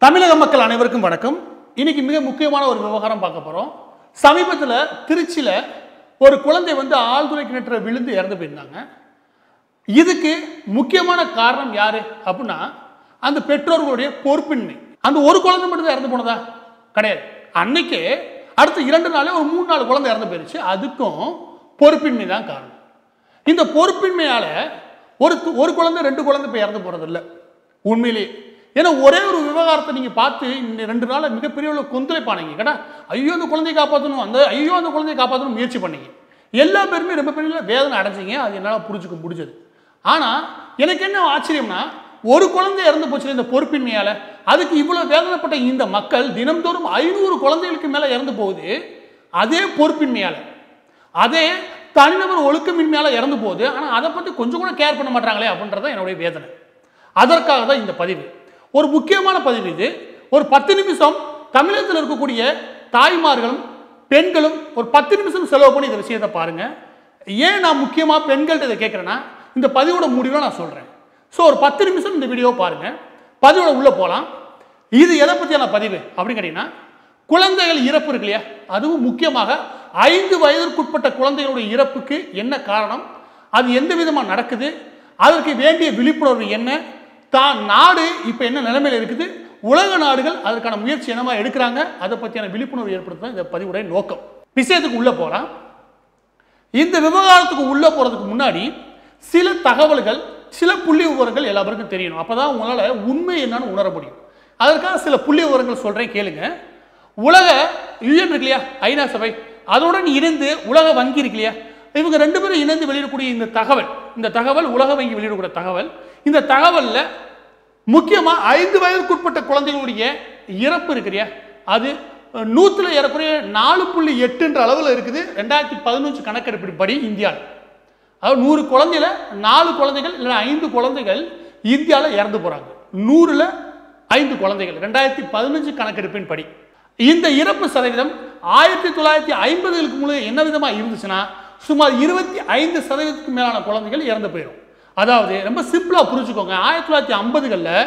தமிழக மக்கள் அனைவருக்கும் வணக்கம் இன்னைக்கு மிக முக்கியமான ஒரு விவகாரம் பார்க்க போறோம் சமீபத்தில் திருச்சியில ஒரு குழந்தை வந்து ஆழ்துளை கிணற்றுல விழுந்து இறந்து போயிருந்தாங்க இதுக்கு முக்கியமான காரணம் யாரு அப்படின்னா அந்த பெற்றோர்களுடைய பொறுப்பின்மை அந்த ஒரு குழந்தை மட்டும் தான் இறந்து போனதா கிடையாது அன்னைக்கு அடுத்த இரண்டு நாளே ஒரு மூணு நாலு குழந்தை இறந்து போயிருச்சு அதுக்கும் பொறுப்பின்மை தான் காரணம் இந்த பொறுப்பின்மையால ஒரு ஒரு குழந்தை ரெண்டு குழந்தை இப்போ இறந்து போறது இல்ல உண்மையிலேயே ஏன்னா ஒரே ஒரு விவகாரத்தை நீங்க பார்த்து இந்த ரெண்டு நாள்ல மிகப்பெரிய ஒரு கொந்தளிப்பானீங்க கேட்டா ஐயோ அந்த குழந்தையை காப்பாற்றணும் அந்த ஐயோ அந்த குழந்தையை காப்பாற்றணும் முயற்சி பண்ணீங்க எல்லா பேருமே ரொம்ப பெரிய வேதனை அடைஞ்சீங்க அது என்னால் புரிஞ்சுக்க முடிஞ்சது ஆனா எனக்கு என்ன ஆச்சரியம்னா ஒரு குழந்தை இறந்து போச்சு இந்த பொறுப்பின்மையால அதுக்கு இவ்வளவு வேதனைப்பட்ட இந்த மக்கள் தினம்தோறும் ஐநூறு குழந்தைகளுக்கு மேல இறந்து போகுது அதே பொறுப்பின்மையால அதே தனிநபர் ஒழுக்கமின்மையால இறந்து போகுது ஆனா அதை பத்தி கொஞ்சம் கூட கேர் பண்ண மாட்டாங்களே அப்படின்றது தான் என்னுடைய வேதனை அதற்காக தான் இந்த பதிவு ஒரு முக்கியமான பதிவு இது ஒரு பத்து நிமிஷம் தமிழகத்தில் இருக்கக்கூடிய தாய்மார்களும் பெண்களும் ஒரு பத்து நிமிஷம் செலவு பண்ணி இந்த விஷயத்தை பாருங்க ஏன் நான் முக்கியமா பெண்கள்கிட்ட இதை கேட்குறேன்னா இந்த பதிவோட முடிவை நான் சொல்றேன் ஸோ ஒரு பத்து நிமிஷம் இந்த வீடியோவை பாருங்க பதிவோட உள்ள போகலாம் இது எதை பற்றியான பதிவு அப்படின்னு கேட்டீங்கன்னா குழந்தைகள் இறப்பு இருக்கு இல்லையா அதுவும் முக்கியமாக ஐந்து வயதிற்குட்பட்ட குழந்தைகளுடைய இறப்புக்கு என்ன காரணம் அது எந்த விதமாக நடக்குது அதற்கு வேண்டிய விழிப்புணர்வு என்ன தான் நாடு இப்போ என்ன நிலைமையில் இருக்குது உலக நாடுகள் அதற்கான முயற்சி என்னமா எடுக்கிறாங்க அதை பற்றியான விழிப்புணர்வு ஏற்படுத்த இந்த பதிவுடைய நோக்கம் விஷயத்துக்கு உள்ள போகலாம் இந்த விவகாரத்துக்கு உள்ள போறதுக்கு முன்னாடி சில தகவல்கள் சில புள்ளி விவரங்கள் எல்லா பேருக்கும் தெரியணும் அப்பதான் உங்களால உண்மை என்னன்னு உணர முடியும் அதற்காக சில புள்ளி விவரங்கள் சொல்றேன் கேளுங்க உலக யுஎன் இருக்கு இல்லையா ஐநா சபை அதோட இணைந்து உலக வங்கி இருக்கு இல்லையா இவங்க ரெண்டு பேரும் இணைந்து வெளியிடக்கூடிய இந்த தகவல் இந்த தகவல் உலக வங்கி வெளியிடக்கூடிய தகவல் இந்த தகவல்ல முக்கியமா ஐந்து வயதுக்குட்பட்ட குழந்தைகளுடைய இறப்பு இருக்கு இல்லையா அது அஹ், நூத்துல ஏறக்குறைய நாலு புள்ளி எட்டுன்ற அளவில் இருக்குது ரெண்டாயிரத்தி பதினஞ்சு கணக்கெடுப்பின் படி இந்தியாவில் அதாவது நூறு குழந்தையில நாலு குழந்தைகள் இல்லை ஐந்து குழந்தைகள் இந்தியாவில் இறந்து போறாங்க நூறுல ஐந்து குழந்தைகள் ரெண்டாயிரத்தி பதினஞ்சு கணக்கெடுப்பின் படி இந்த இறப்பு சதவீதம் ஆயிரத்தி தொள்ளாயிரத்தி ஐம்பதுகளுக்கு முழு என்ன விதமா இருந்துச்சுன்னா சுமார் இருபத்தி ஐந்து சதவீதத்துக்கு மேலான குழந்தைகள் இறந்து போயிடும் அதாவது ரொம்ப சிம்பிளா புரிஞ்சுக்கோங்க ஆயிரத்தி தொள்ளாயிரத்தி ஐம்பதுகளில்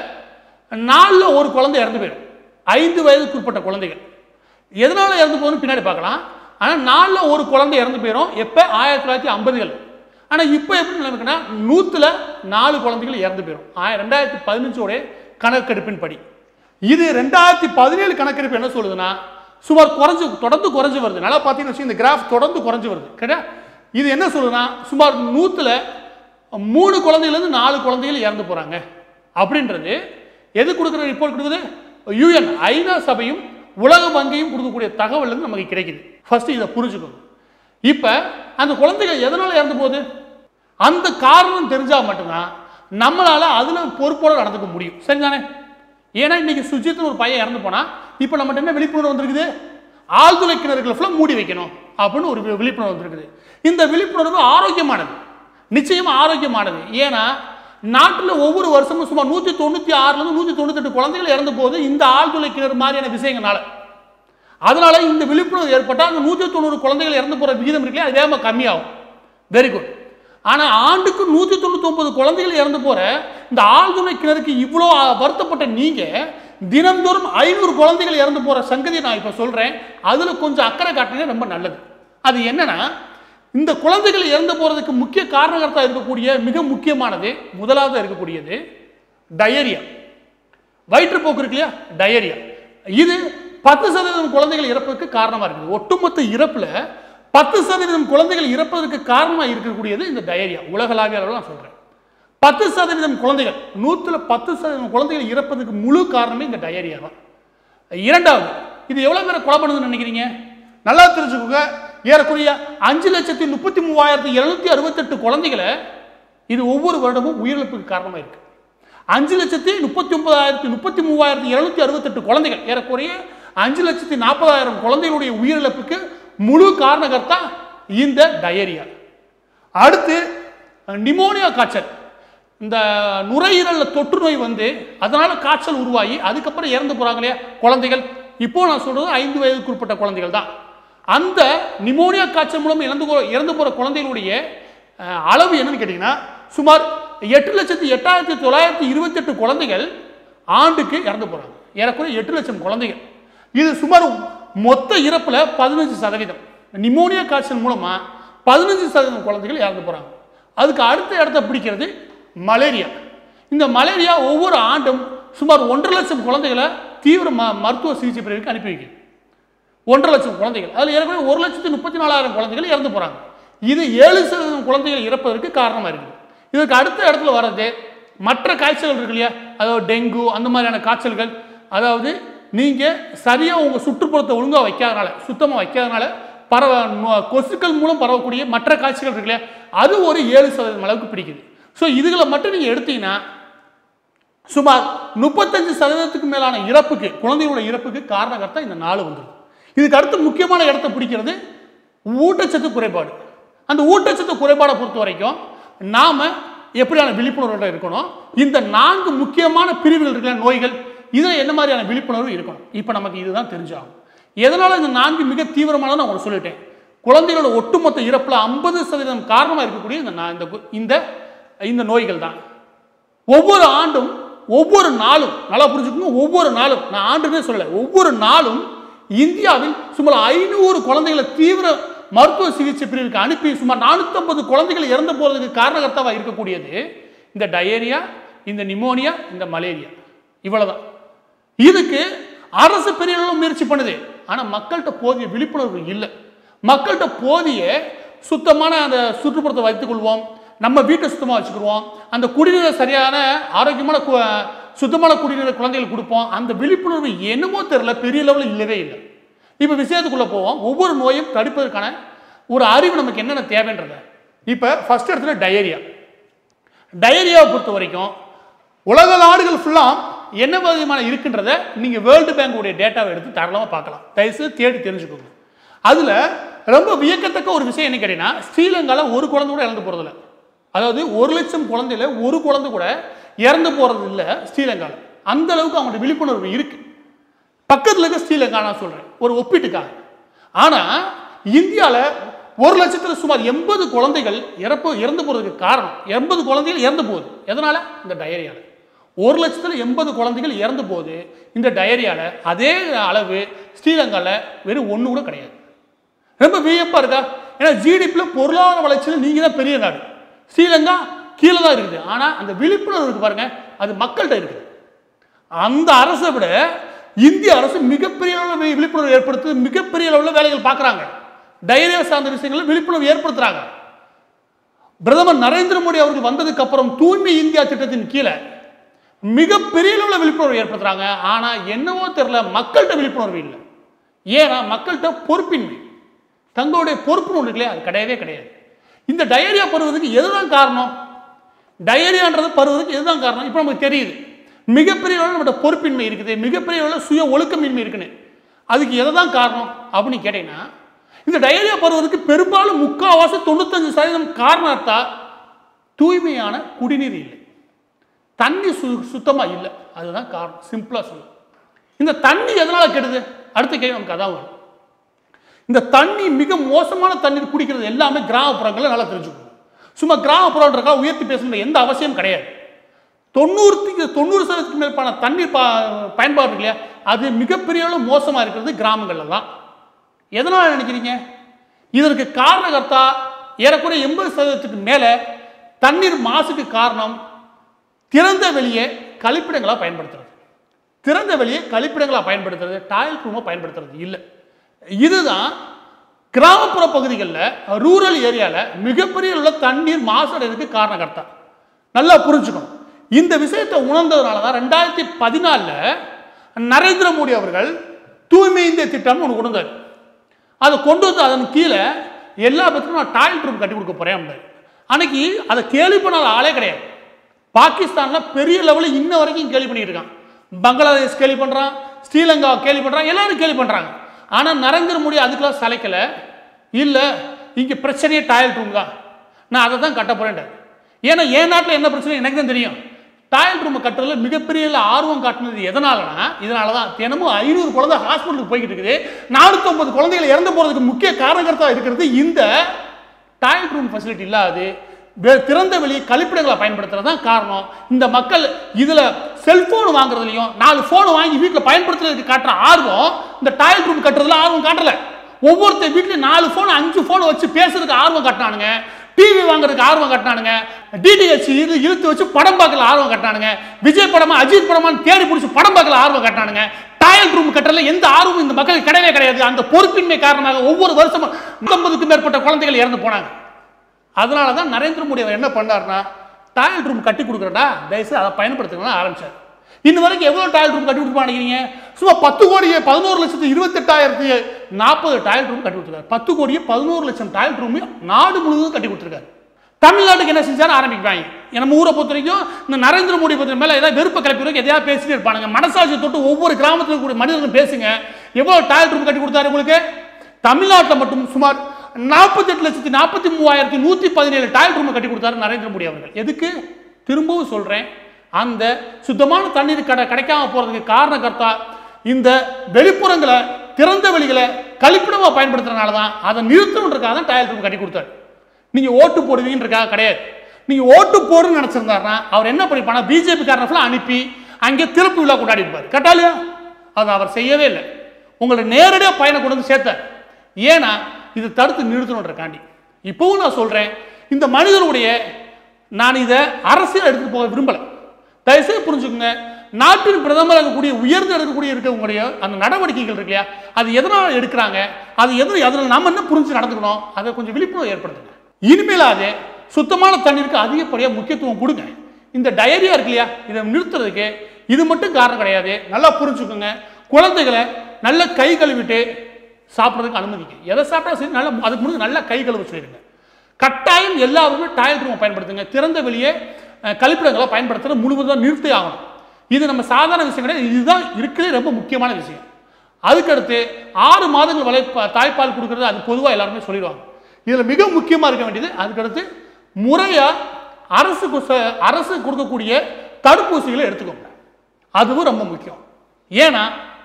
நாலில் ஒரு குழந்தை இறந்து போயிடும் ஐந்து வயதுக்குட்பட்ட குழந்தைகள் எதனால இறந்து போகுதுன்னு பின்னாடி பார்க்கலாம் ஆனால் நாலில் ஒரு குழந்தை இறந்து போயிடும் எப்போ ஆயிரத்தி தொள்ளாயிரத்தி ஐம்பதுகள் ஆனால் இப்போ எப்படி நிலைமைக்குன்னா நூற்றுல நாலு குழந்தைகள் இறந்து போயிடும் ஆய ரெண்டாயிரத்தி பதினஞ்சோடைய கணக்கெடுப்பின் படி இது ரெண்டாயிரத்தி பதினேழு கணக்கெடுப்பு என்ன சொல்லுதுன்னா சுமார் குறைஞ்சு தொடர்ந்து குறைஞ்சு வருது நல்லா பார்த்தீங்கன்னு வச்சுக்கோங்க, இந்த கிராஃப் தொடர்ந்து குறைஞ்சு வருது கிடையா இது என்ன சொல்லுதுன்னா சுமார் நூற்றுல மூணு குழந்தைகள்லேருந்து நாலு குழந்தைகள் இறந்து போகிறாங்க அப்படின்றது எது கொடுக்குற ரிப்போர்ட் கொடுக்குது யூஎன் ஐநா சபையும் உலக வங்கியும் கொடுக்கக்கூடிய தகவல் இருந்து நமக்கு கிடைக்குது ஃபர்ஸ்ட் இதை புரிஞ்சுக்கணும் இப்போ அந்த குழந்தைகள் எதனால இறந்து போகுது அந்த காரணம் தெரிஞ்சா மட்டும்தான் நம்மளால அதுல பொறுப்போட நடந்துக்க முடியும் சரிதானே ஏன்னா இன்னைக்கு சுஜித்னு ஒரு பையன் இறந்து போனா இப்போ நம்மகிட்ட என்ன விழிப்புணர்வு வந்திருக்குது ஆழ்துளை கிணறுகளை ஃபுல்லாக மூடி வைக்கணும் அப்படின்னு ஒரு வி- விழிப்புணர்வு வந்திருக்குது இந்த விழிப்புணர்வு ஆரோக்கியமானது நிச்சயமா ஆரோக்கியமானது ஏன்னா நாட்டில் ஒவ்வொரு வருஷமும் சுமார் நூற்றி தொண்ணூற்றி ஆறுலேருந்து நூற்றி தொண்ணூத்தெட்டு குழந்தைகள் இறந்து போகுது இந்த ஆழ்துளை கிணறு மாதிரியான விஷயங்களால அதனால இந்த விழிப்புணர்வு ஏற்பட்டால் அந்த நூற்றி தொண்ணூறு குழந்தைகள் இறந்து போகிற விகிதம் இருக்குல்லையா அது வேகமாக கம்மியாகும் வெரி குட் ஆனால் ஆண்டுக்கு நூற்றி தொண்ணூத்தொம்பது குழந்தைகள் இறந்து போகிற இந்த ஆழ்துளை கிணறுக்கு இவ்வளோ வருத்தப்பட்ட நீங்கள் தினம்தோறும் ஐநூறு குழந்தைகள் இறந்து போகிற சங்கதியை நான் இப்போ சொல்கிறேன் அதில் கொஞ்சம் அக்கறை காட்டினே ரொம்ப நல்லது அது என்னன்னா இந்த குழந்தைகள் இறந்து போகிறதுக்கு முக்கிய காரணகர்த்தா இருக்கக்கூடிய மிக முக்கியமானது முதலாவது இருக்கக்கூடியது டயரியா வயிற்றுப்போக்கு இருக்கு இல்லையா டயரியா இது பத்து சதவீதம் குழந்தைகள் இறப்புக்கு காரணமா இருக்குது ஒட்டுமொத்த இறப்புல பத்து சதவீதம் குழந்தைகள் இறப்பதற்கு காரணமா இருக்கக்கூடியது இந்த டயரியா உலகளாவிய அளவில் நான் சொல்றேன் பத்து சதவீதம் குழந்தைகள் நூற்றுல பத்து சதவீதம் குழந்தைகள் இறப்பதற்கு முழு காரணமே இந்த டயரியா தான் இரண்டாவது இது எவ்வளவு பேரை கொலை பண்ணுதுன்னு நினைக்கிறீங்க நல்லா தெரிஞ்சுக்கோங்க ஏறக்குறைய அஞ்சு லட்சத்தி முப்பத்தி மூவாயிரத்தி எழுநூத்தி அறுபத்தெட்டு குழந்தைகளை இது ஒவ்வொரு வருடமும் உயிரிழப்புக்கு காரணமா இருக்கு அஞ்சு லட்சத்தி முப்பத்தி ஒன்பதாயிரத்தி முப்பத்தி மூவாயிரத்தி எழுநூத்தி அறுபத்தெட்டு குழந்தைகள் ஏறக்குறைய அஞ்சு லட்சத்தி நாற்பதாயிரம் குழந்தைகளுடைய உயிரிழப்புக்கு முழு காரணகர்த்தா இந்த டயரியா அடுத்து நிமோனியா காய்ச்சல் இந்த நுரையீரல்ல தொற்று நோய் வந்து அதனால காய்ச்சல் உருவாகி அதுக்கப்புறம் இறந்து போறாங்க இல்லையா குழந்தைகள் இப்போ நான் சொல்றது ஐந்து வயதுக்குட்பட்ட குழந்தைகள் தான் அந்த நிமோனியா காய்ச்சல் மூலம் இறந்து போ- இறந்து போற குழந்தைகளுடைய அஹ், அளவு என்னன்னு கேட்டீங்கன்னா சுமார் எட்டு லட்சத்தி எட்டாயிரத்தி தொள்ளாயிரத்தி இருபத்தெட்டு குழந்தைகள் ஆண்டுக்கு இறந்து போறாங்க ஏறக்குறைய எட்டு லட்சம் குழந்தைகள் இது சுமார் மொத்த இறப்புல பதினஞ்சு சதவீதம் நிமோனியா காய்ச்சல் மூலமா பதினஞ்சு சதவீதம் குழந்தைகள் இறந்து போறாங்க அதுக்கு அடுத்த இடத்த பிடிக்கிறது மலேரியா இந்த மலேரியா ஒவ்வொரு ஆண்டும் சுமார் ஒன்றரை லட்சம் குழந்தைகளை தீவிர ம மருத்துவ சிகிச்சை பிரிவுக்கு அனுப்பி வைக்குது ஒன்றரை லட்சம் குழந்தைகள் அதில் ஏற்கனவே ஒரு லட்சத்து முப்பத்தி நாலாயிரம் குழந்தைகள் இறந்து போகிறாங்க இது ஏழு சதவீதம் குழந்தைகள் இறப்பதற்கு காரணமாக இருக்குது இதுக்கு அடுத்த இடத்துல வர்றது மற்ற காய்ச்சல்கள் இருக்கு இல்லையா அதாவது டெங்கு அந்த மாதிரியான காய்ச்சல்கள் அதாவது நீங்கள் சரியாக உங்கள் சுற்றுப்புறத்தை ஒழுங்காக வைக்காதனால சுத்தமாக வைக்காதனால பரவ நோ- கொசுக்கள் மூலம் பரவக்கூடிய மற்ற காய்ச்சல்கள் இருக்கு இல்லையா அது ஒரு ஏழு சதவீதம் அளவுக்கு பிடிக்குது ஸோ இதுகளை மட்டும் நீங்கள் எடுத்தீங்கன்னா சுமார் முப்பத்தஞ்சு சதவீதத்துக்கு மேலான இறப்புக்கு குழந்தைகளோட இறப்புக்கு காரணகர்த்தா இந்த நாலு வந்துடும் இதுக்கு அடுத்து முக்கியமான இடத்தை பிடிக்கிறது ஊட்டச்சத்து குறைபாடு அந்த ஊட்டச்சத்து குறைபாடை பொறுத்த வரைக்கும் நாம எப்படியான விழிப்புணர்வோட இருக்கணும் இந்த நான்கு முக்கியமான பிரிவுகள் இருக்கிற நோய்கள் இதில் என்ன மாதிரியான விழிப்புணர்வு இருக்கணும் இப்போ நமக்கு இதுதான் தெரிஞ்சாகும் எதனால இந்த நான்கு மிக தீவிரமானது நான் உங்களுக்கு சொல்லிட்டேன் குழந்தைகளோட ஒட்டுமொத்த இறப்புல ஐம்பது சதவீதம் காரணமாக இருக்கக்கூடிய இந்த நா- இந்த கு- இந்த இந்த நோய்கள் தான் ஒவ்வொரு ஆண்டும் ஒவ்வொரு நாளும் நல்லா புரிஞ்சுக்கோங்க ஒவ்வொரு நாளும் நான் ஆண்டுனே சொல்லல ஒவ்வொரு நாளும் இந்தியாவில் சுமார் ஐநூறு குழந்தைகளை தீவிர மருத்துவ சிகிச்சை பிரிவுக்கு அனுப்பி சுமார் 450 குழந்தைகள் இறந்து போறதுக்கு காரணகர்த்தாவா இருக்கக்கூடியது இந்த டயேரியா இந்த நிமோனியா இந்த மலேரியா இவ்வளவுதான் இதுக்கு அரசு பெரிய அளவு முயற்சி பண்ணுது ஆனா மக்கள்கிட்ட போதிய விழிப்புணர்வு இல்லை மக்கள்கிட்ட போதிய சுத்தமான அந்த சுற்றுப்புறத்தை வைத்துக் கொள்வோம் நம்ம வீட்டை சுத்தமாக வச்சுக்கிடுவோம் அந்த குடிநீரை சரியான ஆரோக்கியமான கு- சுத்தமான குடிநீரை குழந்தைகளுக்கு கொடுப்போம் அந்த விழிப்புணர்வு என்னமோ தெரியல பெரிய லெவலில் இல்லவே இல்லை இப்போ விஷயத்துக்குள்ள போவோம் ஒவ்வொரு நோயும் தடுப்பதற்கான ஒரு அறிவு நமக்கு என்னென்ன தேவைன்றத இப்போ ஃபர்ஸ்ட் இடத்துல டயரியா டயரியாவை பொறுத்த வரைக்கும் உலக நாடுகள் ஃபுல்லாக என்ன விதமான இருக்குன்றத நீங்கள் வேர்ல்டு பேங்கோடைய டேட்டாவை எடுத்து தாராளமாக பார்க்கலாம் தயவுசெய்து தேடி தெரிஞ்சுக்கோங்க அதில் ரொம்ப வியக்கத்தக்க ஒரு விஷயம் என்ன கேட்டீங்கன்னா ஸ்ரீலங்காவில் ஒரு குழந்தை கூட இறந்து போகிறதில்ல அதாவது ஒரு லட்சம் குழந்தையில ஒரு குழந்தை கூட இறந்து போகிறது இல்லை ஸ்ரீலங்காவில் அந்த அளவுக்கு அவங்களோட விழிப்புணர்வு இருக்கு பக்கத்தில் இருக்க ஸ்ரீலங்கா நான் சொல்கிறேன் ஒரு ஒப்பீட்டுக்காக ஆனால் இந்தியாவில் ஒரு லட்சத்தில் சுமார் எண்பது குழந்தைகள் இறப்பு இறந்து போகிறதுக்கு காரணம் எண்பது குழந்தைகள் இறந்து போகுது எதனால் இந்த டயரியால ஒரு லட்சத்தில் எண்பது குழந்தைகள் இறந்து போகுது இந்த டயரியால அதே அளவு ஸ்ரீலங்காவில் வெறும் ஒன்று கூட கிடையாது ரொம்ப வியப்பா இருக்கா ஏன்னா ஜிடிபியில் பொருளாதார வளர்ச்சியில் நீங்க தான் பெரிய நாடு ஸ்ரீலங்கா கீழே தான் இருக்குது ஆனா அந்த விழிப்புணர்வு இருக்கு பாருங்க அது மக்கள்கிட்ட இருக்குது அந்த அரசை விட இந்திய அரசு மிகப்பெரிய அளவில் வி- விழிப்புணர்வு ஏற்படுத்து மிகப்பெரிய அளவில் வேலைகள் பார்க்குறாங்க டைரியா சார்ந்த விஷயங்களில் விழிப்புணர்வு ஏற்படுத்துறாங்க பிரதமர் நரேந்திர மோடி அவர்கள் வந்ததுக்கு அப்புறம் தூய்மை இந்தியா திட்டத்தின் கீழே மிகப்பெரிய அளவில் விழிப்புணர்வு ஏற்படுத்துறாங்க ஆனா என்னவோ தெரியல மக்கள்கிட்ட விழிப்புணர்வு இல்லை ஏன்னா மக்கள்கிட்ட பொறுப்பின்மை தங்களுடைய பொறுப்புன்னு ஒன்று இல்லையா அது கிடையவே கிடையாது இந்த டயரியா பருவதுக்கு எதுதான் காரணம் டயரியான்றது பருவதுக்கு எதுதான் காரணம் இப்போ நமக்கு தெரியுது மிகப்பெரிய அளவில் நம்மகிட்ட பொறுப்பின்மை இருக்குது மிகப்பெரிய அளவில் சுய ஒழுக்கமின்மை இருக்குன்னு அதுக்கு எதுதான் காரணம் அப்படின்னு கேட்டீங்கன்னா இந்த டயரியா பருவதுக்கு பெரும்பாலும் முக்கால்வாசி தொண்ணூத்தஞ்சு சதவீதம் காரணத்தா தூய்மையான குடிநீர் இல்லை தண்ணி சு சுத்தமாக இல்லை அதுதான் காரணம் சிம்பிளாக சொல்ல இந்த தண்ணி எதனால் கெடுது அடுத்த கேள்வி நமக்கு அதான் வரும் இந்த தண்ணி மிக மோசமான தண்ணீர் குடிக்கிறது எல்லாமே கிராமப்புறங்களில் நல்லா தெரிஞ்சுக்கணும் சும்மா கிராமப்புறம்ன்றக்கா உயர்த்தி பேசணுன்ற எந்த அவசியம் கிடையாது தொண்ணூறுக்கு தொண்ணூறு சதவீதத்துக்கு மேற்பான தண்ணீர் பா பயன்பாடு இருக்கு இல்லையா அது மிகப்பெரிய அளவு மோசமாக இருக்கிறது கிராமங்களில் தான் எதனால் நினைக்கிறீங்க இதற்கு காரணகர்த்தா ஏறக்குறைய எண்பது சதவீதத்துக்கு மேலே தண்ணீர் மாசுக்கு காரணம் திறந்த வெளியே கழிப்பிடங்களாக பயன்படுத்துறது திறந்த வெளியே கழிப்பிடங்களாக பயன்படுத்துறது டாய்லெட் ரூமை பயன்படுத்துறது இல்லை இதுதான் கிராமப்புற பகுதிகளில் ரூரல் ஏரியாவில் மிகப்பெரிய உள்ள தண்ணீர் மாசடைறதுக்கு காரணகர்த்தா நல்லா புரிஞ்சுக்கணும் இந்த விஷயத்தை உணர்ந்ததுனால தான் ரெண்டாயிரத்தி பதினாலில் நரேந்திர மோடி அவர்கள் தூய்மை இந்திய திட்டம்னு ஒன்று கொண்டு வந்தார் அதை கொண்டு வந்து அதன் கீழே எல்லா பேத்துக்கும் நான் டாய்லெட் ரூம் கட்டி கொடுக்க போறேன் அப்படின்னாரு. அன்னைக்கு அதை கேள்வி பண்ணாத ஆளே கிடையாது பாகிஸ்தானில் பெரிய லெவலில் இன்ன வரைக்கும் கேள்வி பண்ணிட்டு இருக்கான் பங்களாதேஷ் கேள்வி பண்ணுறான் ஸ்ரீலங்கா கேள்வி பண்ணுறான் எல்லாரும் கேள்வி பண்ணுறாங்க ஆனால் நரேந்திர மோடி அதுக்கெல்லாம் சளைக்கல இல்லை இங்கே பிரச்சனையே டாய்லெட் ரூம் தான் நான் அதை தான் கட்ட போறேன்டாரு ஏன்னா என் நாட்டில் என்ன பிரச்சனை எனக்கு தான் தெரியும் டாய்லெட் ரூம் கட்டுறதுல மிகப்பெரிய ஆர்வம் காட்டுனது எதனாலனா இதனால தான் தினமும் ஐநூறு குழந்தை ஹாஸ்பிட்டலுக்கு போய்கிட்டு இருக்குது நானூற்றம்பது குழந்தைகள் இறந்து போகிறதுக்கு முக்கிய காரணகர்த்தா இருக்கிறது இந்த டாய்லெட் ரூம் ஃபெசிலிட்டி இல்லாது வே- திறந்த வெளி கழிப்பிடங்களை பயன்படுத்துறது தான் காரணம் இந்த மக்கள் இதில் செல்போன் வாங்குறதுலையும் நாலு ஃபோன் வாங்கி வீட்டில் பயன்படுத்துறதுக்கு காட்டுற ஆர்வம் இந்த டாய்லெட் ரூம் கட்டுறதுல ஆர்வம் காட்டல ஒவ்வொருத்தர் வீட்லயும் நாலு ஃபோன் அஞ்சு ஃபோன் வச்சு பேசுறதுக்கு ஆர்வம் காட்டினானுங்க டிவி வாங்குறதுக்கு ஆர்வம் காட்டினானுங்க டிடிஹெச் இது இழுத்து வச்சு படம் பார்க்கல ஆர்வம் காட்டினானுங்க விஜய் படமா அஜித் படமான்னு தேடி பிடிச்சி படம் பார்க்கல ஆர்வம் காட்டினானுங்க டாய்லெட் ரூம் கட்டுறதுல எந்த ஆர்வமும் இந்த மக்களுக்கு கிடையவே கிடையாது அந்த பொறுப்பின்மை காரணமாக ஒவ்வொரு வருஷமும் ஐம்பதுக்கும் மேற்பட்ட குழந்தைகள் இறந்து போனாங்க அதனால தான் நரேந்திர மோடி அவர் என்ன பண்ணாருன்னா டாய்லெட் ரூம் கட்டி கொடுக்குறடா தயவுசெய்து அதை பயன்படுத்துங்கன்னு ஆரம்பிச்சார் இன்ன வரைக்கும் எவ்வளோ டாய்லெட் ரூம் கட்டி கொடுத்து நினைக்கிறீங்க சும்மா பத்து கோடியே பதினோரு லட்சத்து இருபத்தெட்டாயிரத்தி நாற்பது டாய்லெட் ரூம் கட்டி கொடுத்துருக்காரு பத்து கோடியே பதினோரு லட்சம் டாய்லெட் ரூம் நாடு முழுவதும் கட்டி கொடுத்துருக்காரு தமிழ்நாட்டுக்கு என்ன செஞ்சாரு ஆரம்பிப்பாங்க நம்ம ஊரை பொறுத்த வரைக்கும் இந்த நரேந்திர மோடி பத்தி மேல ஏதாவது வெறுப்ப கிளப்பி எதையாவது பேசிட்டே இருப்பானுங்க மனசாட்சி தொட்டு ஒவ்வொரு கிராமத்தில் கூடிய மனிதர்கள் பேசுங்க எவ்வளவு டாய்லெட் ரூம் கட்டி கொடுத்தாரு உங்களுக்கு தமிழ்நாட்டில் மட்டும் சுமார் நாற்பத்தெட்டு லட்சத்தி நாற்பத்தி மூவாயிரத்தி நூற்றி பதினேழு டாய்லெட் ரூம் கட்டி கொடுத்தாரு நரேந்திர மோடி அவர்கள் எதுக்கு திரும்பவும் சொல்றேன் அந்த சுத்தமான தண்ணீர் கடை கிடைக்காம போறதுக்கு காரணகர்த்தா இந்த வெளிப்புறங்களை திறந்த வெளிகளை கழிப்பிடமா பயன்படுத்துறதுனால தான் அதை நிறுத்தணுன்றக்காக தான் டாய்லெட் ரூம் கட்டி கொடுத்தாரு நீங்க ஓட்டு போடுவீங்கன்றக்காக கிடையாது நீங்க ஓட்டு போடுன்னு நினைச்சிருந்தாருன்னா அவர் என்ன பண்ணிப்பானா பிஜேபி காரனை அனுப்பி அங்கே திறப்பு விழா கொண்டாடி இருப்பார் கட்டாலியா அதை அவர் செய்யவே இல்லை உங்களை நேரடியாக பயணம் கொண்டு வந்து சேர்த்தார் ஏன்னா இது தடுத்து நிறுத்தணுன்றக்காண்டி இப்பவும் நான் சொல்றேன் இந்த மனிதனுடைய நான் இதை அரசியல் எடுத்துட்டு போக விரும்பலை தயவுசெய்து புரிஞ்சுக்கோங்க நாட்டின் பிரதமர் இருக்கக்கூடிய உயர்ந்து இருக்கக்கூடிய இருக்கக்கூடிய அந்த நடவடிக்கைகள் இருக்கு இல்லையா அது எதனால் எடுக்கிறாங்க அது எது அதில் நம்ம என்ன புரிஞ்சு நடந்துக்கணும் அதை கொஞ்சம் விழிப்புணர்வு ஏற்படுத்துங்க இனிமேலாவது சுத்தமான தண்ணீருக்கு அதிகப்படியாக முக்கியத்துவம் கொடுங்க இந்த டயரியா இருக்கு இல்லையா இதை நிறுத்துறதுக்கு இது மட்டும் காரணம் கிடையாது நல்லா புரிஞ்சுக்கோங்க குழந்தைகளை நல்ல கை கழுவிட்டு சாப்பிட்றதுக்கு அனுமதிக்க எதை சாப்பிட்டா சரி நல்லா அதுக்கு முன்னாடி நல்லா கை கழுவ சொல்லிடுங்க கட்டாயம் எல்லாருமே டாய்லெட் ரூமை பயன்படுத்துங்க திறந்த வெளியே அஹ், கழிப்பிடங்களை பயன்படுத்துறது முழுவதும் நிறுத்தி ஆகணும் இது நம்ம சாதாரண விஷயம் கிடையாது இதுதான் இருக்கிறது ரொம்ப முக்கியமான விஷயம் அதுக்கடுத்து ஆறு மாதங்கள் வரை ப- தாய்ப்பால் கொடுக்கறது அது பொதுவாக எல்லாருமே சொல்லிடுவாங்க இதில் மிக முக்கியமாக இருக்க வேண்டியது அதுக்கடுத்து முறையாக அரசு குச- அரசு கொடுக்கக்கூடிய தடுப்பூசிகளை எடுத்துக்கோங்க அதுவும் ரொம்ப முக்கியம் ஏன்னா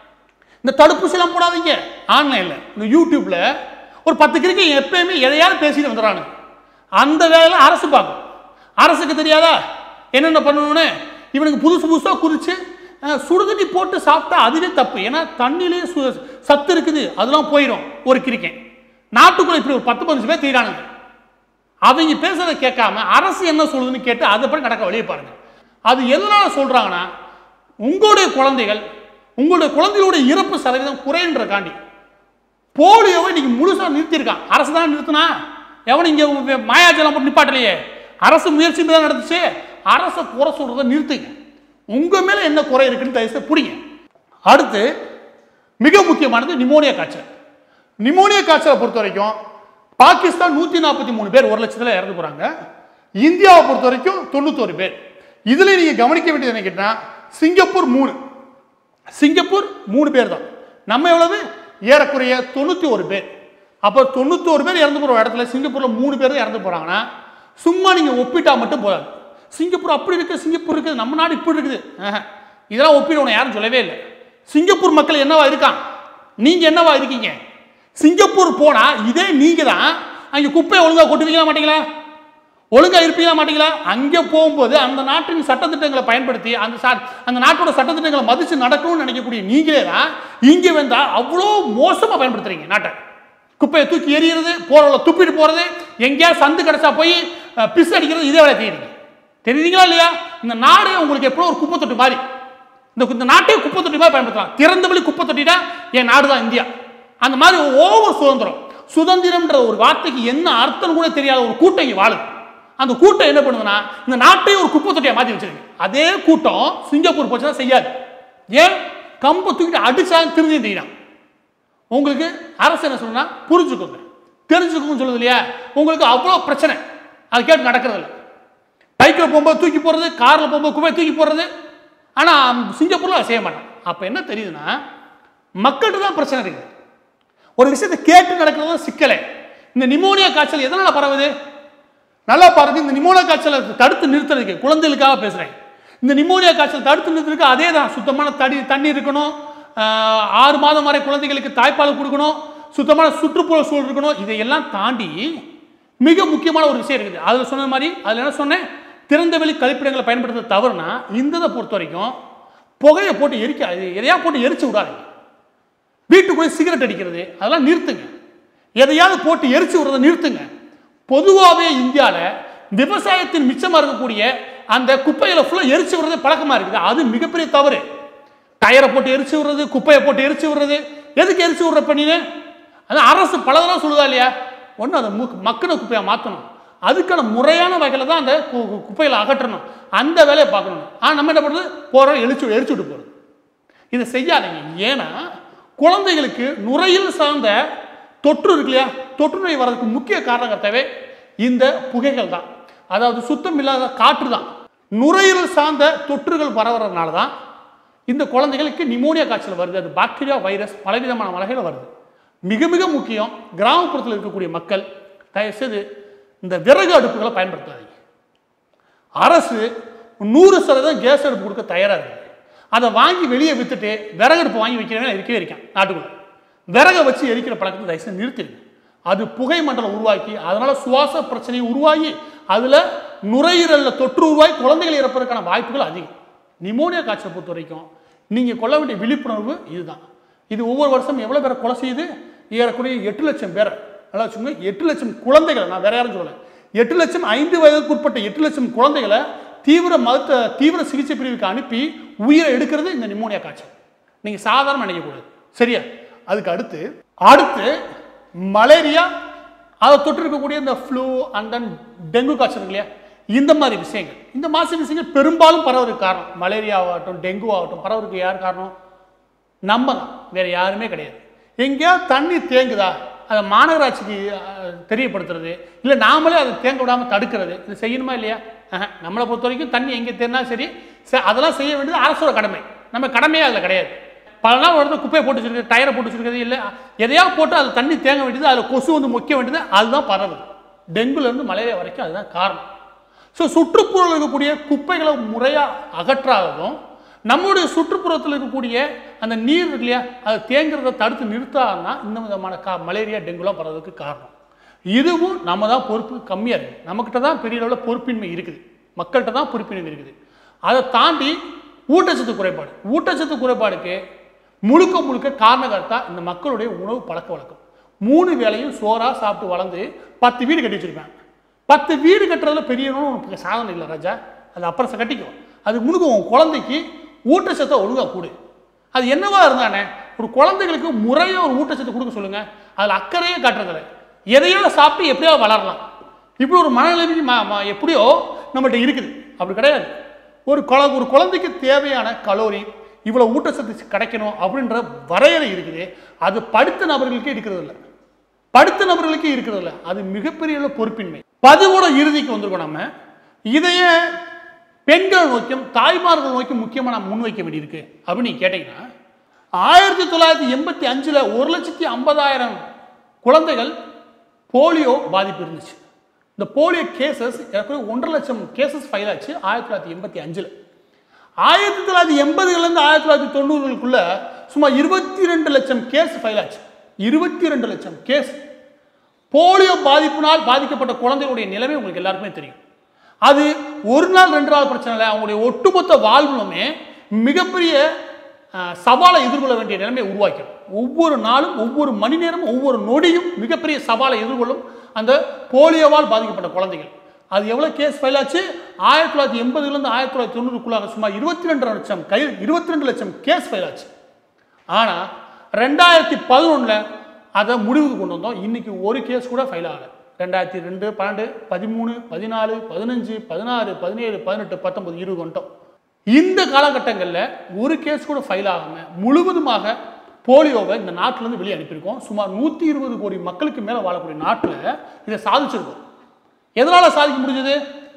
இந்த தடுப்பூசிலாம் போடாதீங்க ஆன்லைனில் இந்த யூடியூப்ல ஒரு பத்து கிரிக்கை எப்பயுமே எதையாவது பேசிட்டு வந்துடுறானு அந்த வேலையில அரசு பார்க்கும் அரசுக்கு தெரியாதா என்னென்ன பண்ணணும்னு இவனுக்கு புதுசு புதுசாக குறித்து சுடுதண்ணி போட்டு சாப்பிட்டா அதுவே தப்பு ஏன்னா தண்ணியிலே சு சத்து இருக்குது அதெல்லாம் போயிடும் ஒரு கிரிக்கை நாட்டுக்குள்ள இப்படி ஒரு பத்து பதினஞ்சு பேர் தீரானுங்க அவங்க பேசுறதை கேட்காம அரசு என்ன சொல்லுதுன்னு கேட்டு அதைப்படி நடக்க வழியை பாருங்க அது எதனால சொல்றாங்கன்னா உங்களுடைய குழந்தைகள் உங்களுடைய குழந்தைகளுடைய இறப்பு சதவீதம் குறைன்றக்காண்டி போலியோவை இன்னைக்கு முழுசா நிறுத்தியிருக்கான் அரசு தான் நிறுத்தினா எவனும் இங்க வே- மாயாஜலம் போட்டு நிப்பாட்டலையே அரசு முயற்சி தான் நடந்துச்சு அரசை குறை சொல்றதை நிறுத்துங்க உங்க மேல என்ன குறை இருக்குன்னு தயவுசெய்து புரியுங்க அடுத்து மிக முக்கியமானது நிமோனியா காய்ச்சல் நிமோனியா காய்ச்சலை பொறுத்த வரைக்கும் பாகிஸ்தான் நூற்றி நாற்பத்தி மூணு பேர் ஒரு லட்சத்தில் இறந்து போகிறாங்க இந்தியாவை பொறுத்த வரைக்கும் தொண்ணூத்தோரு பேர் இதில் நீங்கள் கவனிக்க வேண்டியது என்ன கேட்டால் சிங்கப்பூர் மூணு சிங்கப்பூர் மூணு பேர் தான் நம்ம எவ்வளவு ஏறக்குறைய தொண்ணூற்றி ஒரு பேர் அப்போ தொண்ணூத்தோரு பேர் இறந்து போகிற இடத்துல சிங்கப்பூரில் மூணு பேர் தான் இறந்து போகிறாங்கன்னா சும்மா நீங்கள் ஒப்பிட்டா மட்டும் போதாது சிங்கப்பூர் அப்படி இருக்குது சிங்கப்பூர் இருக்குது நம்ம நாடு இப்படி இருக்குது ஆஹா. இதெல்லாம் ஒப்பிடணும் யாரும் சொல்லவே இல்லை சிங்கப்பூர் மக்கள் என்னவா இருக்கான் நீங்கள் என்னவா இருக்கீங்க சிங்கப்பூர் போனால் இதே நீங்கள் தான் அங்கே குப்பையை ஒழுங்காக கொட்டுவீங்களா மாட்டீங்களா ஒழுங்கா இருப்பீங்களா மாட்டீங்களா அங்கே போகும்போது அந்த நாட்டின் சட்டத்திட்டங்களை பயன்படுத்தி அந்த சா அந்த நாட்டோட சட்டத்திட்டங்களை மதித்து நடக்கணும்னு நினைக்கக்கூடிய நீங்களே தான் இங்கே வந்தால் அவ்வளோ மோசமாக பயன்படுத்துறீங்க நாட்டை குப்பையை தூக்கி எறிகிறது போகிறவங்கள துப்பிட்டு போகிறது எங்கேயாவது சந்து கிடச்சா போய் அஹ், பிஸ் அடிக்கிறது இதே வேலை செய்யுறீங்க தெரியுதுங்களா இல்லையா இந்த நாடே உங்களுக்கு எப்போ ஒரு குப்பை தொட்டி மாதிரி இந்த இந்த நாட்டையே குப்பை தொட்டி மாதிரி பயன்படுத்தலாம் திறந்த வெளி குப்பை தொட்டினா என் நாடு தான் இந்தியா அந்த மாதிரி ஓவர் சுதந்திரம் சுதந்திரம்ன்ற ஒரு வார்த்தைக்கு என்ன அர்த்தம் கூட தெரியாத ஒரு கூட்டம் இங்கே வாழுது அந்த கூட்டம் என்ன பண்ணுதுன்னா இந்த நாட்டையே ஒரு குப்பை தொட்டியை மாற்றி வச்சிருக்கு அதே கூட்டம் சிங்கப்பூர் போச்சுன்னா செய்யாது ஏன் கம்பை தூக்கிட்டு அடிச்சா திருந்தி தெரியும் உங்களுக்கு அரசு என்ன சொல்லணும்னா புரிஞ்சுக்கோங்க தெரிஞ்சுக்கோங்கன்னு சொல்லுது இல்லையா உங்களுக்கு அவ்வளோ பிரச்சனை அது கேட்டு நடக்கிறது இல்லை பைக்கில் போகும்போது தூக்கி போடுறது காரில் போகும்போது குப்பை தூக்கி போடுறது ஆனால் சிங்கப்பூரில் அதை செய்ய மாட்டான் அப்போ என்ன தெரியுதுன்னா மக்கள்கிட்ட தான் பிரச்சனை இருக்குது ஒரு விஷயத்தை கேட்டு நடக்கிறது தான் சிக்கலை இந்த நிமோனியா காய்ச்சல் எதனால் பரவுது நல்லா பாருங்க இந்த நிமோனியா காய்ச்சலை தடுத்து நிறுத்துறதுக்கு குழந்தைகளுக்காக பேசுகிறேன் இந்த நிமோனியா காய்ச்சல் தடுத்து நிறுத்துறதுக்கு அதே தான் சுத்தமான தடி தண்ணி இருக்கணும் ஆஹ், ஆறு மாதம் வரை குழந்தைகளுக்கு தாய்ப்பால் கொடுக்கணும் சுத்தமான சுற்றுப்புற சூழல் இருக்கணும் இதையெல்லாம் தாண்டி மிக முக்கியமான ஒரு விஷயம் இருக்குது அதில் சொன்ன மாதிரி அதில் என்ன சொன்னேன் திறந்த வெளி கழிப்பிடங்களை பயன்படுத்த தவறுனா இந்த இதை பொறுத்த வரைக்கும் புகையை போட்டு எரிக்க அது எதையா போட்டு எரிச்சு விடாதீங்க வீட்டுக்குள்ளே சிகரெட் அடிக்கிறது அதெல்லாம் நிறுத்துங்க எதையாவது போட்டு எரிச்சு விடுறதை நிறுத்துங்க பொதுவாகவே இந்தியாவில் விவசாயத்தின் மிச்சமாக இருக்கக்கூடிய அந்த குப்பைகளை ஃபுல்லாக எரிச்சு விடுறது பழக்கமாக இருக்குது அது மிகப்பெரிய தவறு டயரை போட்டு எரிச்சு விடுறது குப்பையை போட்டு எரிச்சு விடுறது எதுக்கு எரிச்சு விடுற பண்ணினு அது அரசு பல தடவை சொல்லுதா இல்லையா ஒன்று அதை மு மக்கின குப்பையை மாற்றணும் அதுக்கான முறையான வகையில் தான் அந்த கு- கு- குப்பைகளை அகற்றணும் அந்த வேலையை பார்க்கணும் ஆனால் நம்ம என்ன பண்ணுறது போகிறோம் எரிச்சு எரிச்சு விட்டு போகிறது இதை செய்யாதீங்க ஏன்னா குழந்தைகளுக்கு நுரையில் சார்ந்த தொற்று இருக்கு இல்லையா தொற்று நோய் வர்றதுக்கு முக்கிய காரணகர்த்தாவே இந்த புகைகள் தான் அதாவது சுத்தம் இல்லாத காற்று தான் நுரையீரல் சார்ந்த தொற்றுகள் பரவுறதுனால தான் இந்த குழந்தைகளுக்கு நிமோனியா காய்ச்சல் வருது அது பாக்டீரியா வைரஸ் பலவிதமான வகையில் வருது மிக மிக முக்கியம் கிராமப்புறத்தில் இருக்கக்கூடிய மக்கள் தயவுசெய்து இந்த விறகு அடுப்புகளை பயன்படுத்தாதீங்க அரசு நூறு சதவீதம் கேஸ் அடுப்பு கொடுக்க தயாராக இருக்குது அதை வாங்கி வெளியே வித்துட்டு விறகு அடுப்பு வாங்கி வைக்கிறவங்க இருக்கவே இருக்கான் நாட்டுக்குள்ள விறகை வச்சு எரிக்கிற பழக்கத்தை தயவுசெய்து நிறுத்திடுங்க அது புகை மண்டலம் உருவாக்கி அதனால சுவாச பிரச்சனை உருவாகி அதில் நுரையீரலில் தொற்று உருவாகி குழந்தைகள் இறப்பதற்கான வாய்ப்புகள் அதிகம் நிமோனியா காய்ச்சலை பொறுத்த வரைக்கும் நீங்கள் கொள்ள வேண்டிய விழிப்புணர்வு இதுதான் இது ஒவ்வொரு வருஷம் எவ்வளோ பேரை கொலை செய்யுது ஏறக்குறைய எட்டு லட்சம் பேரை நல்லா வச்சுக்கோங்க எட்டு லட்சம் குழந்தைகளை நான் வேற யாரும் சொல்லலை எட்டு லட்சம் ஐந்து வயதுக்கு உட்பட்ட எட்டு லட்சம் குழந்தைகளை தீவிர மருத்துவ தீவிர சிகிச்சை பிரிவுக்கு அனுப்பி உயிரை எடுக்கிறது இந்த நிமோனியா காய்ச்சல் நீங்கள் சாதாரண நினைக்கக்கூடாது சரியா அதுக்கு அடுத்து அடுத்து மலேரியா அதை தொட்டு இருக்கக்கூடிய இந்த ஃப்ளூ அண்ட் தென் டெங்கு காய்ச்சல் இருக்கு இல்லையா இந்த மாதிரி விஷயங்கள் இந்த மாதிரி விஷயங்கள் பெரும்பாலும் பரவறதுக்கு காரணம் மலேரியா ஆகட்டும் டெங்கு ஆகட்டும் பரவறதுக்கு யார் காரணம் நம்ம தான் வேற யாருமே கிடையாது எங்கேயாவது தண்ணி தேங்குதா அதை மாநகராட்சிக்கு அஹ், தெரியப்படுத்துறது இல்லை நாமளே அதை தேங்க விடாமல் தடுக்கிறது இது செய்யணுமா இல்லையா ஆஹா, நம்மளை பொறுத்த வரைக்கும் தண்ணி எங்கே தேங்கினா சரி ச- அதெல்லாம் செய்ய வேண்டியது அரசோட கடமை நம்ம கடமையே அதில் கிடையாது பல நாள் ஒரு இடத்துல குப்பையை போட்டு வச்சிருக்கிறது டயரை போட்டு வச்சிருக்கிறது இல்லை எதையாவது போட்டு அதில் தண்ணி தேங்க வேண்டியது அதில் கொசு வந்து முக்கிய வேண்டியது அதுதான் பரவுது டெங்குலேருந்து மலேரியா வரைக்கும் அதுதான் காரணம் ஸோ சுற்றுப்புறத்தில் இருக்கக்கூடிய குப்பைகளை முறையாக அகற்றாததும் நம்முடைய சுற்றுப்புறத்தில் இருக்கக்கூடிய அந்த நீர் இருக்கு இல்லையா அது தேங்குறதை தடுத்து நிறுத்தாதான் இந்த விதமான கா மலேரியா டெங்குலாம் பரவதுக்கு காரணம் இதுவும் நம்ம தான் பொறுப்பு கம்மியாக இருக்குது நம்மக்கிட்ட தான் பெரிய அளவில் பொறுப்பின்மை இருக்குது மக்கள்கிட்ட தான் பொறுப்பின்மை இருக்குது அதை தாண்டி ஊட்டச்சத்து குறைபாடு ஊட்டச்சத்து குறைபாடுக்கு முழுக்க முழுக்க காரணகர்த்தா இந்த மக்களுடைய உணவு பழக்க வழக்கம் மூணு வேளையும் சோறா சாப்பிட்டு வளர்ந்து பத்து வீடு கட்டி வச்சிருப்பேன் பத்து வீடு கட்டுறதுல பெரிய உனக்கு சாதனை இல்லை ராஜா அது அப்புறம் கட்டிக்கோ அது முழுக்க உன் குழந்தைக்கு ஊட்டச்சத்தை ஒழுங்கா கொடு அது என்னவா இருந்தானே ஒரு குழந்தைகளுக்கு முறையாக ஒரு ஊட்டச்சத்து கொடுக்க சொல்லுங்க அதில் அக்கறையே காட்டுறதில்ல எதையோ சாப்பிட்டு எப்படியோ வளரலாம் இப்படி ஒரு மனநிலைமைக்கு ம- ம- எப்படியோ நம்மகிட்ட இருக்குது அப்படி கிடையாது ஒரு குழ ஒரு குழந்தைக்கு தேவையான கலோரி இவ்வளோ ஊட்டச்சத்து கிடைக்கணும் அப்படின்ற வரையறை இருக்குது அது படித்த நபர்களுக்கே இருக்கிறது இல்லை படுத்த நபர்களுக்கு இருக்கிறது இல்ல அது மிகப்பெரிய அளவு பொறுப்பின்மை பதிவோட இறுதிக்கு வந்திருக்கோம் நம்ம இதையே பெண்கள் நோக்கியும் தாய்மார்கள் நோக்கியும் முக்கியமாக நான் முன்வைக்க வேண்டியிருக்கு அப்படின்னு நீங்க கேட்டீங்கன்னா ஆயிரத்தி தொள்ளாயிரத்தி எண்பத்தி அஞ்சில் ஒரு லட்சத்தி ஐம்பதாயிரம் குழந்தைகள் போலியோ பாதிப்பு இருந்துச்சு இந்த போலியோ கேசஸ் ஏற்கனவே ஒன்றரை லட்சம் கேசஸ் ஃபைல் ஆச்சு ஆயிரத்தி தொள்ளாயிரத்தி எண்பத்தி அஞ்சில் ஆயிரத்தி தொள்ளாயிரத்தி எண்பதுலேருந்து ஆயிரத்தி தொள்ளாயிரத்தி தொண்ணூறுகளுக்குள்ள சுமார் இருபத்தி ரெண்டு லட்சம் கேஸ் ஃபைல் ஆச்சு இருபத்தி ரெண்டு லட்சம் கேஸ் போலியோ பாதிப்பினால் பாதிக்கப்பட்ட குழந்தைகளுடைய நிலைமை உங்களுக்கு எல்லாருக்குமே தெரியும் அது ஒரு நாள் ரெண்டு நாள் பிரச்சனை இல்லை அவங்களுடைய ஒட்டுமொத்த வாழ்வுமே மிகப்பெரிய அஹ், சவாலை எதிர்கொள்ள வேண்டிய நிலைமையை உருவாக்கிடும் ஒவ்வொரு நாளும் ஒவ்வொரு மணி நேரமும் ஒவ்வொரு நொடியும் மிகப்பெரிய சவாலை எதிர்கொள்ளும் அந்த போலியோவால் பாதிக்கப்பட்ட குழந்தைகள் அது எவ்வளோ கேஸ் ஃபைல் ஆச்சு ஆயிரத்தி தொள்ளாயிரத்தி எண்பதுலேருந்து ஆயிரத்தி தொள்ளாயிரத்தி தொண்ணூறுக்குள்ளாக சுமார் இருபத்தி ரெண்டு லட்சம் கை இருபத்தி ரெண்டு லட்சம் கேஸ் ஃபைல் ஆச்சு ஆனால் ரெண்டாயிரத்தி பதினொன்றில் அதை முடிவுக்கு கொண்டு வந்தோம் இன்னைக்கு ஒரு கேஸ் கூட ஃபைல் ஆகலை ரெண்டாயிரத்தி ரெண்டு பன்னெண்டு பதிமூணு பதினாலு பதினஞ்சு பதினாறு பதினேழு பதினெட்டு பத்தொன்பது இருபது வந்துட்டோம் இந்த காலகட்டங்களில் ஒரு கேஸ் கூட ஃபைல் ஆகாமல் முழுவதுமாக போலியோவை இந்த நாட்டிலேருந்து வெளியே அனுப்பியிருக்கோம் சுமார் நூற்றி இருபது கோடி மக்களுக்கு மேலே வாழக்கூடிய நாட்டில் இதை சாதிச்சிருக்கோம் எதனால் சாதிக்க முடிஞ்சது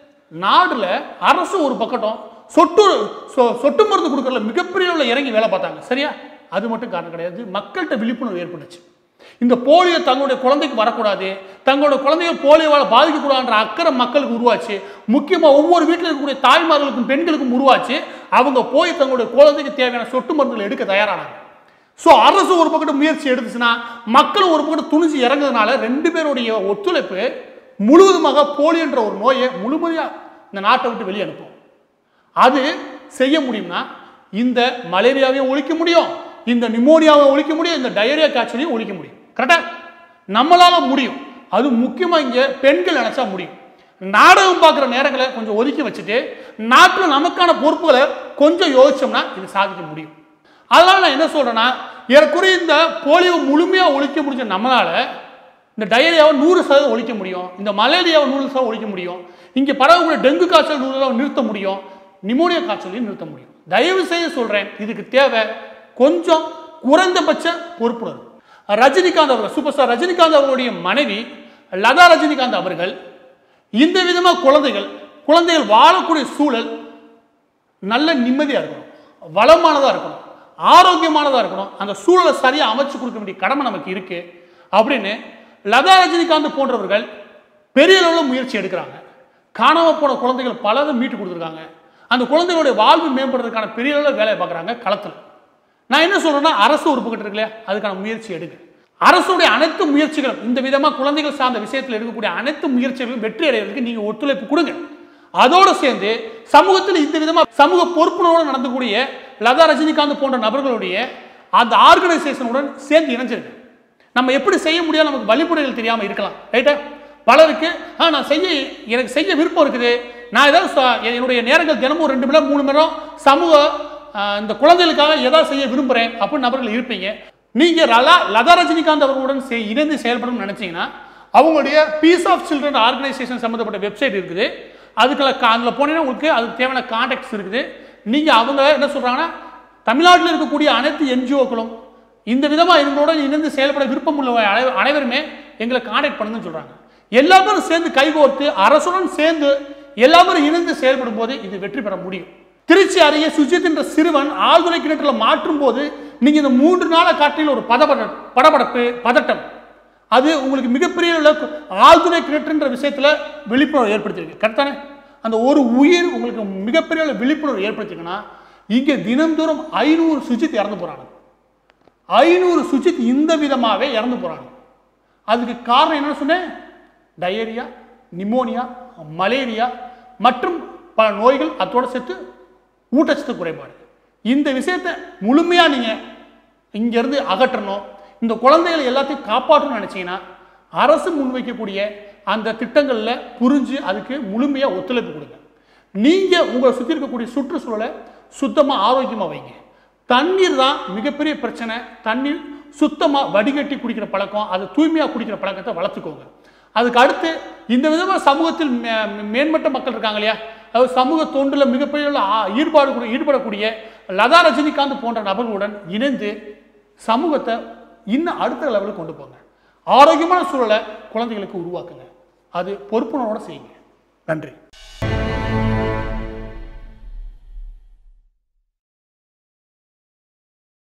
நாடுல அரசு ஒரு பக்கட்டும் சொட்டு சொ- சொட்டு மருந்து கொடுக்கறதுல மிகப்பெரிய அளவுல இறங்கி வேலை பார்த்தாங்க சரியா அது மட்டும் காரணம் கிடையாது மக்கள்கிட்ட விழிப்புணர்வு ஏற்பட்டுச்சு இந்த போலியோ தங்களுடைய குழந்தைக்கு வரக்கூடாது தங்களோட குழந்தைகள் போலியோவால் பாதிக்கக்கூடாதுன்ற அக்கறை மக்களுக்கு உருவாச்சு முக்கியமாக ஒவ்வொரு வீட்டில் இருக்கக்கூடிய தாய்மார்களுக்கும் பெண்களுக்கும் உருவாச்சு அவங்க போய் தங்களுடைய குழந்தைக்கு தேவையான சொட்டு மருந்துகளை எடுக்க தயாரானாங்க ஸோ அரசு ஒரு பக்கத்து முயற்சி எடுத்துச்சுன்னா மக்களும் ஒரு பக்கத்து துணிஞ்சு இறங்குறதுனால ரெண்டு பேருடைய ஒத்துழைப்பு முழுவதுமாக போலியோன்ற ஒரு நோயை முழுமையாக இந்த நாட்டை விட்டு வெளியே அனுப்பும் அது செய்ய முடியும்னா இந்த மலேரியாவையும் ஒழிக்க முடியும் இந்த நிமோனியாவை ஒழிக்க முடியும் இந்த டயரியா காய்ச்சலையும் ஒழிக்க முடியும் கரெக்டா நம்மளால முடியும் அது முக்கியமா இங்க பெண்கள் நினைச்சா முடியும் நாடகம் பார்க்குற நேரங்களை கொஞ்சம் ஒதுக்கி வச்சுட்டு நாட்டில் நமக்கான பொறுப்புகளை கொஞ்சம் யோசிச்சோம்னா இது சாதிக்க முடியும் அதனால நான் என்ன சொல்றேன்னா ஏறக்குறைய இந்த போலியோ முழுமையா ஒழிக்க முடிஞ்ச நம்மளால இந்த டயரியாவை நூறு சதவீதம் ஒழிக்க முடியும் இந்த மலேரியாவை நூறு சதவீதம் ஒழிக்க முடியும் இங்க பரவக்கூடிய டெங்கு காய்ச்சல் நூறு சதவீதம் நிறுத்த முடியும் நிமோனியா காய்ச்சலையும் நிறுத்த முடியும் தயவு செய்து சொல்றேன் இதுக்கு தேவை கொஞ்சம் குறைந்தபட்ச பொறுப்புணர்வு ரஜினிகாந்த் அவர்கள் சூப்பர் ஸ்டார் ரஜினிகாந்த் அவர்களுடைய மனைவி லதா ரஜினிகாந்த் அவர்கள் இந்த விதமா குழந்தைகள் குழந்தைகள் வாழக்கூடிய சூழல் நல்ல நிம்மதியாக இருக்கணும் வளமானதாக இருக்கணும் ஆரோக்கியமானதாக இருக்கணும் அந்த சூழலை சரியாக அமைச்சு கொடுக்க வேண்டிய கடமை நமக்கு இருக்கு அப்படின்னு லதா ரஜினிகாந்த் போன்றவர்கள் பெரிய அளவில் முயற்சி எடுக்கிறாங்க காணாமல் போன குழந்தைகள் பலதை மீட்டு கொடுத்துருக்காங்க அந்த குழந்தைகளுடைய வாழ்வு மேம்படுறதுக்கான பெரிய அளவில் வேலையை பார்க்குறாங்க களத்தில் நான் என்ன சொல்றேன்னா அரசு உறுப்புகிட்டு இருக்கு இல்லையா அதுக்கான முயற்சி எடுங்க அரசுடைய அனைத்து முயற்சிகளும் இந்த விதமா குழந்தைகள் சார்ந்த விஷயத்தில் எடுக்கக்கூடிய அனைத்து முயற்சிகளும் வெற்றி அடைவதற்கு நீங்க ஒத்துழைப்பு கொடுங்க அதோடு சேர்ந்து சமூகத்தில் இந்த விதமா சமூக பொறுப்புணர்வோடு நடந்தக்கூடிய லதா ரஜினிகாந்த் போன்ற நபர்களுடைய அந்த ஆர்கனைசேஷனுடன் சேர்ந்து இணைஞ்சிருக்கு நம்ம எப்படி செய்ய முடியாது நமக்கு வழிமுறைகள் தெரியாம இருக்கலாம் ரைட்டா பலருக்கு ஆ நான் செய்ய எனக்கு செய்ய விருப்பம் இருக்குது நான் ஏதாவது ச- என்னுடைய நேரங்கள் தினமும் ரெண்டு மணி நேரம் மூணு மணி நேரம் சமூக ஆ, இந்த குழந்தைகளுக்காக ஏதாவது செய்ய விரும்புகிறேன் அப்படின்னு நபர்கள் இருப்பீங்க நீங்க லதா லதா ரஜினிகாந்த் அவர்களுடன் சே- இணைந்து செயல்படணும்னு நினைச்சீங்கன்னா அவங்களுடைய பீஸ் ஆஃப் சில்ட்ரன் ஆர்கனைசேஷன் சம்மந்தப்பட்ட வெப்சைட் இருக்குது அதுக்குள்ள கா- அதுல போனீங்கன்னா உங்களுக்கு அதுக்கு தேவையான கான்டாக்ட்ஸ் இருக்குது நீங்க அவங்க என்ன சொல்றாங்கன்னா தமிழ்நாட்டில் இருக்கக்கூடிய அனைத்து என்ஜிஓக்களும் இந்த விதமா எங்களோட இணைந்து செயல்பட விருப்பம் உள்ள அனை- அனைவருமே எங்களை கான்டாக்ட் பண்ணுங்கன்னு சொல்றாங்க எல்லா பேரும் சேர்ந்து கைகோர்த்து அரசுடன் சேர்ந்து எல்லா பேரும் இணைந்து செயல்படும் போது இது வெற்றி பெற முடியும் திருச்சி அருகே சுஜித் என்ற சிறுவன் ஆழ்துளை கிணற்றுல மாற்றும் போது நீங்க இந்த மூன்று நாள காட்டில் ஒரு பதபட படபடப்பு பதட்டம் அது உங்களுக்கு மிகப்பெரிய அளவுக்கு ஆழ்துளை கிணற்றுன்ற விஷயத்துல விழிப்புணர்வு ஏற்படுத்தியிருக்கு கரெக்டானே அந்த ஒரு உயிர் உங்களுக்கு மிகப்பெரிய அளவு விழிப்புணர்வு ஏற்படுத்திருக்குன்னா இங்க தினந்தோறும் ஐநூறு சுஜித் இறந்து போறாங்க ஐநூறு சுஜித் இந்த விதமாவே இறந்து போறாங்க அதுக்கு காரணம் என்ன சொன்னேன் டயரியா நிமோனியா மலேரியா மற்றும் பல நோய்கள் அதோட சேர்த்து ஊட்டச்சத்து குறைபாடு இந்த விஷயத்தை முழுமையா நீங்க இங்க இருந்து அகற்றணும் இந்த குழந்தைகளை எல்லாத்தையும் காப்பாற்றணும்னு நினைச்சீங்கன்னா அரசு முன்வைக்கக்கூடிய அந்த திட்டங்கள்ல புரிஞ்சு அதுக்கு முழுமையா ஒத்துழைப்பு கொடுங்க நீங்க உங்களை சுத்தி இருக்கக்கூடிய சுற்றுச்சூழலை சுத்தமா ஆரோக்கியமா வைங்க தண்ணீர் தான் மிகப்பெரிய பிரச்சனை தண்ணீர் சுத்தமா வடிகட்டி குடிக்கிற பழக்கம் அது தூய்மையா குடிக்கிற பழக்கத்தை வளர்த்துக்கோங்க அதுக்கு அடுத்து இந்த விதமா சமூகத்தில் மே- மேம்பட்ட மக்கள் இருக்காங்க இல்லையா அதாவது சமூக தொண்டுல மிகப்பெரிய அளவுல ஆ- ஈடுபாடு கூட- ஈடுபடக்கூடிய லதா ரஜினிகாந்த் போன்ற நபர்களுடன் இணைந்து சமூகத்தை இன்னும் அடுத்த லெவலுக்கு கொண்டு போங்க ஆரோக்கியமான சூழலை குழந்தைகளுக்கு உருவாக்குங்க அது பொறுப்புணர்வோட செய்யுங்க நன்றி